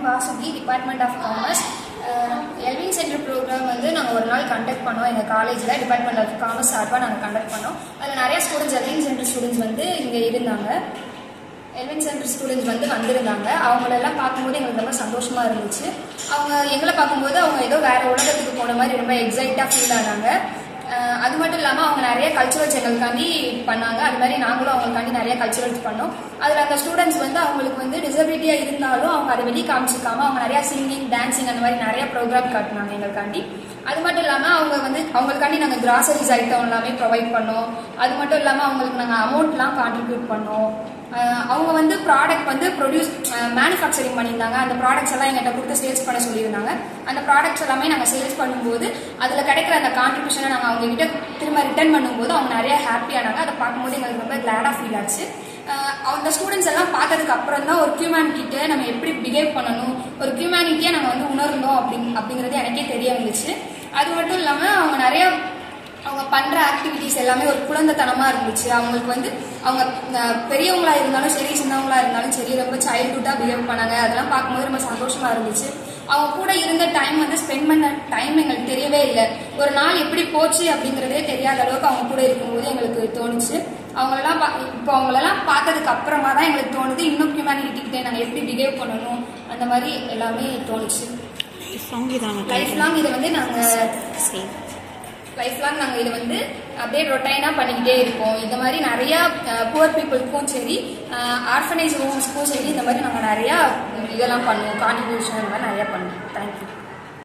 name Vasuki department of commerce Elvin centre program வந்து நாங்கள் ஒரு நாள் கண்டக்ட் பண்ணோம் எங்கள் காலேஜில் டிபார்ட்மெண்ட் ஆஃப் காமர்ஸ் சார்பாக நாங்கள் கண்டக்ட் பண்ணோம் அதில் நிறைய ஸ்டூடெண்ட்ஸ் எல்வின் சென்டர் ஸ்டூடெண்ட்ஸ் வந்து இங்கே இருந்தாங்க எல்வின் சென்டர் ஸ்டூடெண்ட்ஸ் வந்து வந்திருந்தாங்க அவங்களெல்லாம் பார்க்கும்போது எங்களுக்கு ரொம்ப சந்தோஷமாக இருந்துச்சு அவங்க எங்களை பார்க்கும்போது அவங்க ஏதோ வேற உலகத்துக்கு போன மாதிரி ரொம்ப எக்ஸைட்டாக ஃபீல் ஆனாங்க அஹ் அது மட்டும் இல்லாமல் அவங்க நிறைய கல்ச்சுரல்ஸ் எங்களுக்காண்டி பண்ணாங்க அது மாதிரி நாங்களும் அவங்களுக்காண்டி நிறைய கல்ச்சுரல்ஸ் பண்ணோம் அதில் அந்த ஸ்டூடெண்ட்ஸ் வந்து அவங்களுக்கு வந்து டிசபிலிட்டியாக இருந்தாலும் அவங்க அதை வெளியே காமிச்சிக்காம அவங்க நிறைய சிங்கிங் டான்சிங் அந்த மாதிரி நிறைய ப்ரோக்ராம் காட்டினாங்க எங்களுக்காண்டி அது மட்டும் இல்லாமல் அவங்க வந்து அவங்களுக்காண்டி நாங்கள் கிராசரிஸ் ஐட்டம் எல்லாமே ப்ரொவைட் பண்ணோம் அது மட்டும் இல்லாமல் அவங்களுக்கு நாங்கள் அமௌண்ட்லாம் கான்ட்ரிபியூட் பண்ணோம் அஹ் அவங்க வந்து ப்ராடக்ட் வந்து ப்ரொடியூஸ் மேனுஃபேக்சரிங் பண்ணியிருந்தாங்க அந்த ப்ராடக்ட்ஸ் எல்லாம் எங்கிட்ட கொடுத்து சேல்ஸ் பண்ண சொல்லியிருந்தாங்க அந்த ப்ராடக்ட்ஸ் எல்லாமே நாங்கள் சேல்ஸ் பண்ணும்போது அதில் கிடைக்கிற அந்த கான்ட்ரிபியூஷனை நாங்கள் அவங்க கிட்ட திரும்ப ரிட்டர்ன் பண்ணும்போது அவங்க நிறைய ஹாப்பியானாங்க அதை பார்க்கும்போது எங்களுக்கு ரொம்ப கிளாடாக ஃபீல் ஆச்சு அஹ் அந்த ஸ்டூடெண்ட்ஸ் எல்லாம் பார்த்ததுக்கு அப்புறம் தான் ஒரு ஹியூமன் கிட்ட நம்ம எப்படி பிஹேவ் பண்ணணும் ஒரு ஹியூமனிட்டியை நம்ம வந்து உணரணும் அப்படிங் அப்படிங்கிறது எனக்கே தெரிய வந்துச்சு அது மட்டும் இல்லாமல் அவங்க நிறைய அவங்க பண்ற ஆக்டிவிட்டிஸ் எல்லாமே ஒரு குழந்தைத்தனமா இருந்துச்சு அவங்களுக்கு வந்து அவங்க அஹ், பெரியவங்களா இருந்தாலும் சரி சின்னவங்களா இருந்தாலும் சரி ரொம்ப சைல்ட்ஹுட்டா பிஹேவ் பண்ணாங்க அதெல்லாம் பார்க்கும்போது ரொம்ப சந்தோஷமா இருந்துச்சு அவங்க கூட இருந்த டைம் வந்து ஸ்பெண்ட் பண்ண டைம் எங்களுக்கு தெரியவே இல்லை ஒரு நாள் எப்படி போச்சு அப்படிங்கறதே தெரியாத அளவுக்கு அவங்க கூட இருக்கும்போது எங்களுக்கு தோணுச்சு அவங்களெல்லாம் பா- இப்போ அவங்களெல்லாம் பார்த்ததுக்கு அப்புறமா தான் எங்களுக்கு தோணுது இன்னும் ஹியூமனிட்டி கிட்டே நாங்கள் எப்படி பிஹேவ் பண்ணணும் அந்த மாதிரி எல்லாமே தோணுச்சு லாங் இதாங்க லைஃப் லாங் இதை வந்து நாங்கள் சரி லைஃப் லாங் நாங்கள் இதை வந்து அப்படியே ரொட்டைனாக பண்ணிக்கிட்டே இருப்போம் இந்த மாதிரி நிறையா புவர் பீப்புளுக்கும் சரி ஆர்ஃபனேஜ் ஹோம்ஸ்க்கும் சரி இந்த மாதிரி நாங்கள் நிறையா இதெல்லாம் பண்ணுவோம் கான்ட்ரிபியூஷன் இந்த மாதிரி நிறையா பண்ணுவோம் தேங்க்யூ